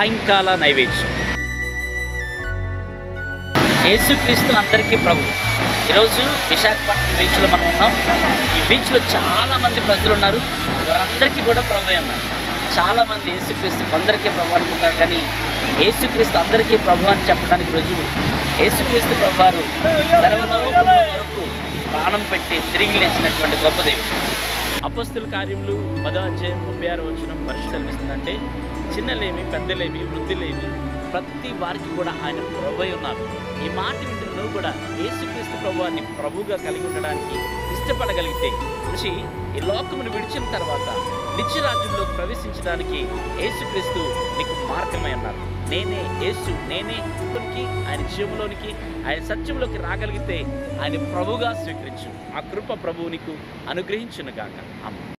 సాయంకాల నైవేద్యం యేసుక్రీస్తు అందరికీ ప్రభు ఈరోజు విశాఖపట్నం బీచ్లో మనం ఉన్నాం ఈ బీచ్లో చాలా మంది ప్రజలు ఉన్నారు వారందరికీ కూడా ప్రభు ఉన్నారు చాలా మంది యేసుక్రీస్తు కొందరికీ ప్రభు అనుకుంటారు కానీ యేసుక్రీస్తు అందరికీ ప్రభు అని చెప్పడానికి రుజువు యేసుక్రీస్తు ప్రభు వారు సర్వలోకముల వరకు ప్రాణం పెట్టి తిరిగి లేచినటువంటి గొప్ప దేవుడు అపస్తుల కార్యములు పదో అధ్యాయం ముప్పై ఆరు వచ్చిన పరిశీలిస్తుందంటే చిన్నలేమి పెద్దలేమి వృద్ధులేమి ప్రతి వారికి కూడా ఆయన ప్రభు ఉన్నారు ఈ మాట వింటున్న నువ్వు కూడా యేసుక్రీస్తు ప్రభువాన్ని ప్రభువుగా కలిగి ఉండడానికి ఇష్టపడగలిగితే మనిషి ఈ లోకమును విడిచిన తర్వాత నిత్యరాజ్యంలోకి ప్రవేశించడానికి యేసుక్రీస్తు నీకు మార్గమై ఉన్నారు నేనే యేసు నేనే లోనికి, ఆయన జీవంలోనికి ఆయన సత్యంలోకి రాగలిగితే ఆయన ప్రభుగా స్వీకరించు ఆ కృప ప్రభువు నీకు అనుగ్రహించును గాక అమ్మ